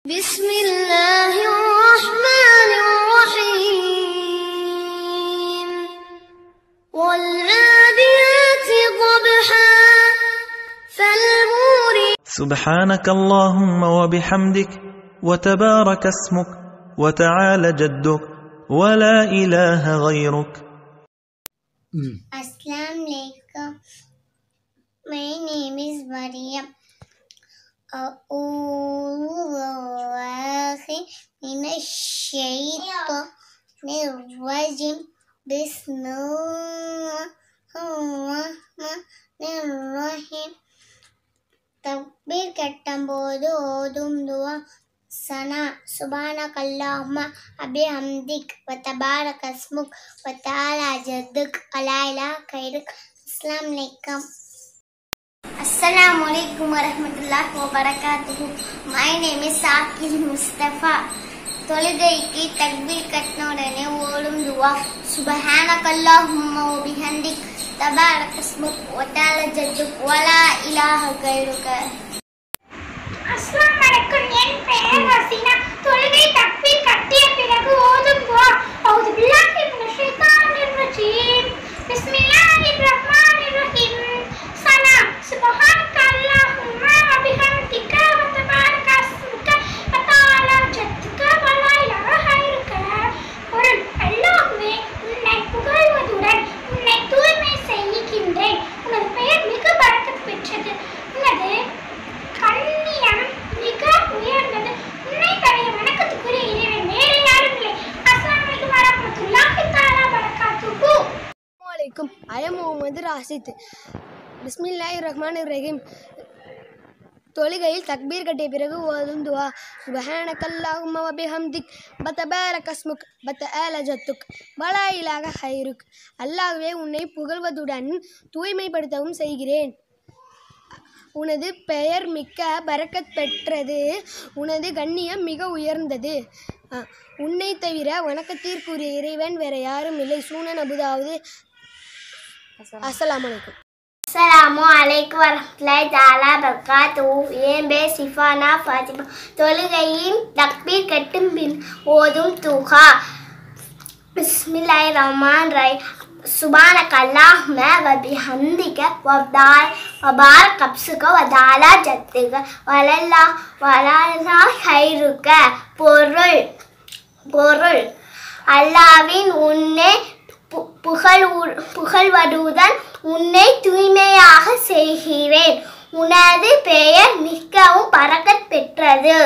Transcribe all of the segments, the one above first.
بسم الله الرحمن الرحيم والعاديات ضبحا فالموريات سبحانك اللهم وبحمدك وتبارك اسمك وتعالى جدك ولا إله غيرك Assalamu alaikum. My name is Mariam. أعوذ بالله من الشيطان الرجيم بسم الله الرحمن الرحيم தக்பீர் கட்டும்போது ஓதும் துவா சனா சுபானக் அல்லாஹும்ம அபிஹம்திக் வ தபாரக் அஸ்முக் வ தஆலா ஜத்துக் அலா இலா கைருக் அஸ்ஸலாமு அலைக்கும் அஸ்ஸலாமு அலைக்கும் வரஹ்மத்துல்லாஹி வ பரகாத்துஹு my name is Zakir Mustafa தொழுகைக்கு தக்பீர் கட்டின உடனே ஓடும் துவா சுபஹானக் அல்லாஹும்ம வ பிஹம்திக் தபாரக் அஸ்முக் வ தஆலா ஜத்துக் வலா இலாஹ கைருக அஸ்லாம் வலைக்கும் என் பெயர் ஹசீனா தொழுகை தக்பீர் கட்டிய பிறகு ஓதும் துவா அவுது பில்லாஹி மினஷ் ஷைத்தானிர் ரஜீம் பிஸ்மில்லாஹிர் ரஹ்மானிர் ரஹீம் சனா சுப்ஹானக அல்லாஹும்ம வ பிஹம்திக வ தபாரக அஸ்முக வ தஆலா ஜத்துக வ லா இலாஹ கைருக பொருள் அல்லாஹ்வே உன்னை புகழ்வதுடன் உன்னை தூய்மை செய்கின்றேன் உனது பெயர் மிக பரக்கத் பெற்றது உனது கண்ணியம் மிக உயர்ந்தது உன்னை தவிர வணக்கத்துக்குரிய இறைவன் வேறு யாரும் இல்லை அஸ்ஸலாமு அலைக்கும் வரஹ்மத்துல்லாஹி தஆலா பரகாத்துஹு அலைக்கும் ஐ எம் முகமது ராசித் பிஸ்மில்லாஹிர் ரஹ்மானிர் ரஹீம் தொழுகையில் தக்பீர் கட்டிய பிறகு ஓதும் துவா சுபஹானக்கல்லாஹும்ம வ பிஹம்திக் வ தபாரக அஸ்முக் வ தஆலா ஜத்துக் வ லா இலாஹ கைருக் அல்லாஹ்வே உன்னை புகழ்வதுடன் தூய்மைப்படுத்தவும் செய்கிறேன் உனது பெயர் மிக்க பரக்கத் பெற்றது உனது கண்ணியம் மிக உயர்ந்தது அ, உன்னை தவிர வணக்கத்திற்குரிய இறைவன் வேற யாரும் இல்லை சூனன் அபுதாவது அஸ்ஸலாமு அலைக்கும் அஸ்ஸலாமு அலைக்கும் வரஹ்மத்துல்லாஹி தஆலா பரகாத்துஹு என் பேர் சிஃபானா ஃபாத்திமா தொழுகையின் தக்பீர் கட்டும் பின் ஓதும் துஹா பிஸ்மில்லாஹிர் ரஹ்மான் ரஹீம் சுபானக அல்லாஹும்ம வ பிஹம்திக வ தால் வ பாரக் அப்சுக வ தாலா ஜத்துக வலல்லா வலல்லா ஹைருக பொருள் பொருள் அல்லாவின் உன்னை பு- புகழ் புகழ்வதுடன் உன்னை தூய்மையாக செய்கிறேன் உனது பெயர் மிகவும் பறக்கத் பெற்றது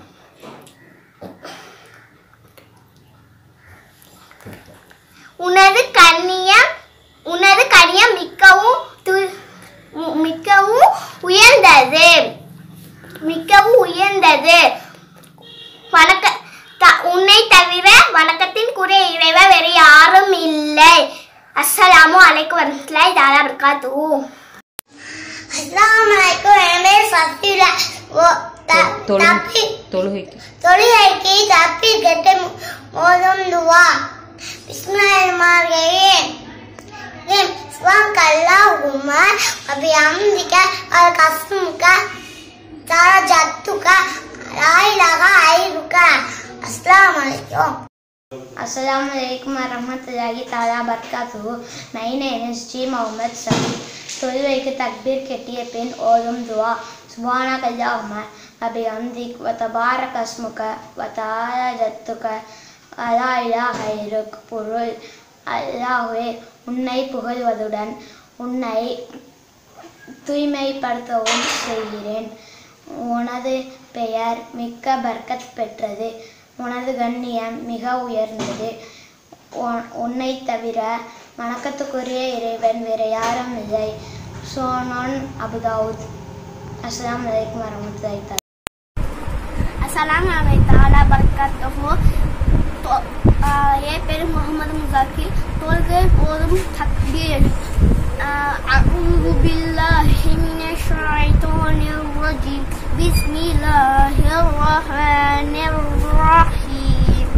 உனது கண்ணியம் உனது கண்ணியம் மிகவும் து- மு- மிகவும் உயர்ந்தது மிகவும் உயர்ந்தது வணக்க த- உன்னை தவிர வணக்கத்தின் இறைவ வேறு யாரும் இல்லை அஸ்ஸலாமு அலைக்கும் வரமத்துல்லாஹி தஆலா பரகாத்துஹு அஸ்ஸலாமு அலைக்கும் என் பேர் ஃபத்திலா ஓ த- தப்பி தொழுகைக்கு தொழுகைக்கு தப்பி கெட்ட மோதும் துவா பிஸ்மில்லாஹிர்ரஹ்மானிர்ரஹீம் ரஹீம் சுப்ஹானக அல்லாஹும்ம அபி அம்திக அல் கஸ்முக தாரா ஜத்துக லா இலாஹா ஐருக அஸ்ஸலாமு அலைக்கும் அஸ்ஸலாமு அலைக்கும் வரஹ்மத்துல்லாஹி தஆலா பரகாத்துஹு my name is G Mohammed Sami தொழுகைக்கு தக்பீர் கெட்டிய பின் ஓதும் துவா சுபானக அல்லாஹும்ம அபி அம்திக் வ தபாரக அஸ்முக வ தஆலா ஜத்துக அலா இலாஹ இல்லுக் பொருள் அல்லாஹ்வே உன்னை புகழ்வதுடன் உன்னை தூய்மைப்படுத்தவும் செய்கிறேன் உனது பெயர் மிக்க பர்க்கத் பெற்றது உனது கண்ணியம் மிக உயர்ந்தது உன்- உன்னை தவிர வணக்கத்துக்குரிய இறைவன் வேறு யாரும் இல்லை சோனோன் அபுதாவுத் அஸ்ஸலாமு அலைக்கும் வரமத்துல்லாஹி தஆலா அஸ்ஸலாமு அலைக்கும் தாலா பரக்காத்துஹு தொ- ஆ, என் பேர் முகமது முசாக்கி தொழுகை போதும் தக்பீர் أعوذ بالله من الشيطان الرجيم بسم الله الرحمن الرحيم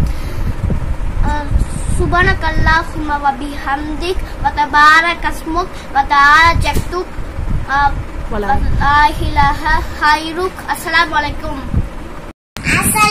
سبحانك اللهم وبحمدك وتبارك اسمك وتعالى جدك ولا لا إله خيرك السلام عليكم அஸ்ஸலாமு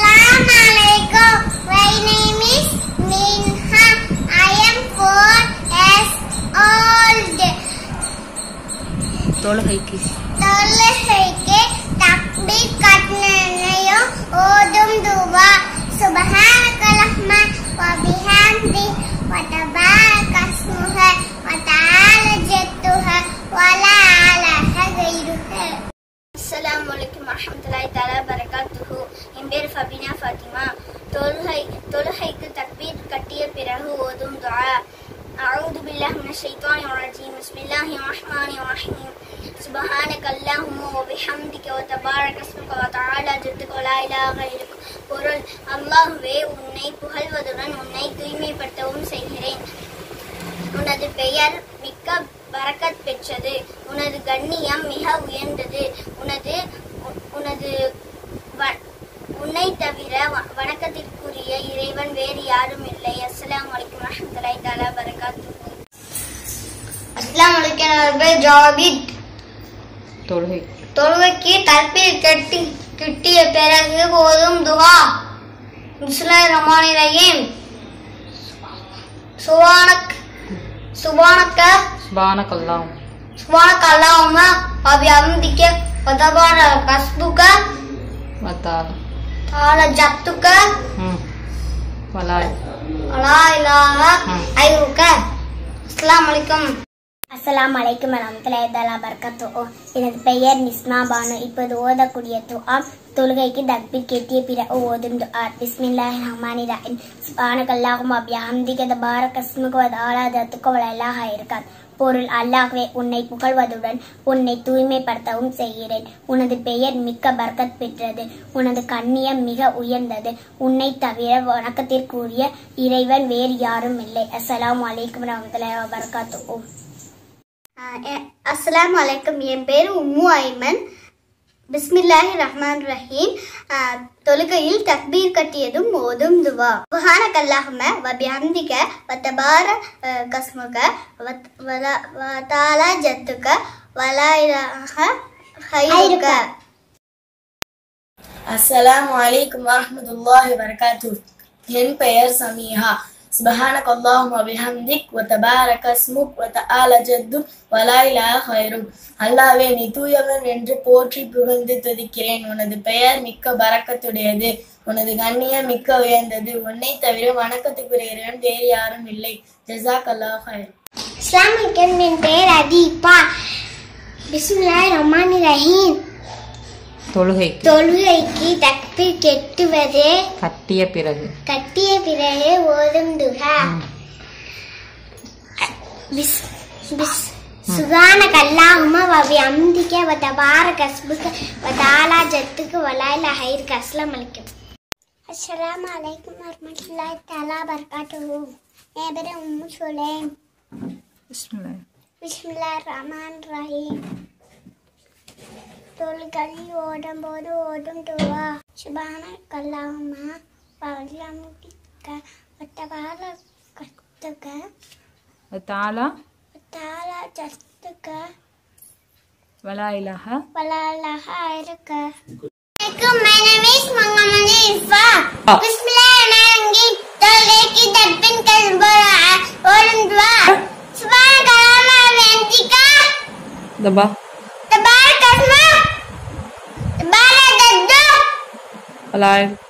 தொழுகைக்கு தொழுகைக்கு தக்பீர் கட்டணையும் ஓதும் துவா சுபஹானக ரஹ்மான் வ பிஹம்தி வ தபாரக ஸ்முஹ வ தஆல ஜத்துஹ வ லா இலாஹ கைருஹ அஸ்ஸலாமு அலைக்கும் வரஹ்மத்துல்லாஹி தஆலா பரகாத்துஹு என் பேர் ஃபபினா ஃபாத்திமா தொழுகை தொழுகைக்கு தக்பீர் கட்டிய பிறகு ஓதும் துஆ அஊது பில்லாஹி மினஷ் ஷைத்தானிர் ரஜீம் பிஸ்மில்லாஹிர் ரஹ்மானிர் ரஹீம் சுப்ஹானக அல்லாஹும்ம வ பிஹம்திக வ தபாரக ஸ்முக வ தஆலா ஜத்துக வ லா இலாஹ இல்லுக பொருள் அல்லாஹ்வே உன்னை புகழ்வதுடன் உன்னை தூய்மைப்படுத்தவும் செய்கிறேன் உனது பெயர் மிக்க பரக்கத் பெற்றது உனது கண்ணியம் மிக உயர்ந்தது உனது உ- உனது வ- உன்னை தவிர வ- வணக்கத்திற்குரிய இறைவன் வேறு யாரும் இல்லை அஸ்ஸலாமு அலைக்கும் வரஹ்மத்துல்லாஹி தஆலா பரகாத்துஹு அஸ்ஸலாமு அலைக்கும் என் பேர் ஜாபித் தொழுகை தொழுகைக்கு தக்பீர் கட்டி கிட்டிய பிறகு ஓதும் துவா பிஸ்மில்லாஹிர் ரஹ்மானிர் ரஹீம் சுபானக் சுபானக்க சுபானக் அல்லாஹ் சுபானக்க அல்லாஹும்ம வ பிஹம்திக வ தபாரக கஸ்புக வத்தால் தால ஜத்துக ம் வலாய் லா இலாஹ ஐருக்க அஸ்ஸலாமு அலைக்கும் அஸ்ஸலாமு அலைக்கும் வரஹ்மத்துல்லாஹி தஆலா பரகாத்துஹு எனது பெயர் நிஸ்மா பானு இப்போது ஓதக்கூடிய துஆ தொழுகைக்கு தக்பீர் கேட்டிய பிறகு ஓதும் துஆ பிஸ்மில்லாஹிர் ரஹ்மானிர் ரஹீம் சுப்ஹானக்கல்லாஹும்ம பிஹம்திக தபாரக ஸ்முக வ தஆலா ஜத்துக வ லா இலாஹ இல்லுக பொருள் அல்லாஹ்வே உன்னை புகழ்வதுடன் உன்னை தூய்மைப்படுத்தவும் செய்கிறேன் உனது பெயர் மிக்க பர்க்கத் பெற்றது உனது கண்ணியம் மிக உயர்ந்தது உன்னை தவிர வணக்கத்திற்குரிய இறைவன் வேறு யாரும் இல்லை அஸ்ஸலாமு அலைக்கும் வரஹ்மத்துல்லாஹி வபரகாத்துஹு அஸ்ஸலாமு அலைக்கும் என் பேர் உம்மு ஐமன் பிஸ்மில்லாஹி ரஹ்மான் ரஹீம் அஹ், தொழுகையில் தக்பீர் கட்டியதும் ஓதும் துவா சுப்ஹானக அல்லாஹும்ம வ பிஹம்திக வ தபார அஹ், கஸ்முக வ வ- வ தஆலா ஜத்துக வ லா இலாஹ கைருக அஸ்ஸலாமு அலைக்கும் வரஹ்மத்துல்லாஹி வரகாத்து என் பெயர் சமீஹா சுபஹானக அல்லாஹும்ம பிஹம்திக் வ தபாரக ஸ்முக் வ தஆல ஜத்துக் வ லா இலாஹ கைருக் அல்லாஹ்வே நீ தூயவன் என்று போற்றி புகழ்ந்து துதிக்கிறேன் உனது பெயர் மிக்க பரக்கத்துடையது உனது கண்ணியம் மிக்க உயர்ந்தது உன்னை தவிர வணக்கத்துக்குரிய இறைவன் வேறு யாரும் இல்லை ஜஸாக் அல்லாஹ் ஹைர் இஸ்லாமிக்கு என் பெயர் அதீபா பிஸ்மில்லாஹி ரஹ்மான் ரஹீம் தொழுகைக்கு தொழுகைக்கு தக்பீர் கெட்டுவது கட்டிய பிறகு கட்டிய பிறகு ஓதும் துகா பிஸ் பிஸ் சுகான கல்லாஹும வவி அம்திக்க வ தபார கஸ்புக்க வ தாலா ஜத்துக்கு வலாயில ஹைர் அஸ்லாம் அலைக்கும் அஸ்ஸலாமு அலைக்கும் வரமத்துல்லாஹி தஆலா பரகாத்துஹு என் பேரு உம்மு சுலைம் பிஸ்மில்லாஹ். பிஸ்மில்லாஹிர் ரஹ்மான் ரஹீம் தொழுகை ஓடும் போது ஓடும் துவா சுபான கல்லாமா பழமிக்க ஒட்டபால கத்துக்க தாலா தாலா ஜத்துக்க வலா இலாஹ வலாலக இருக்க My name is Mangamani Irfa. Bismillahirrahmanirrahim. தொழுகைக்கு தப்பின் கல்பரா ஓடும் துவா சுபான கல்லாமா வெந்திக்கா தபா தபார கஸ்மா தபார ஜத்து வலாய்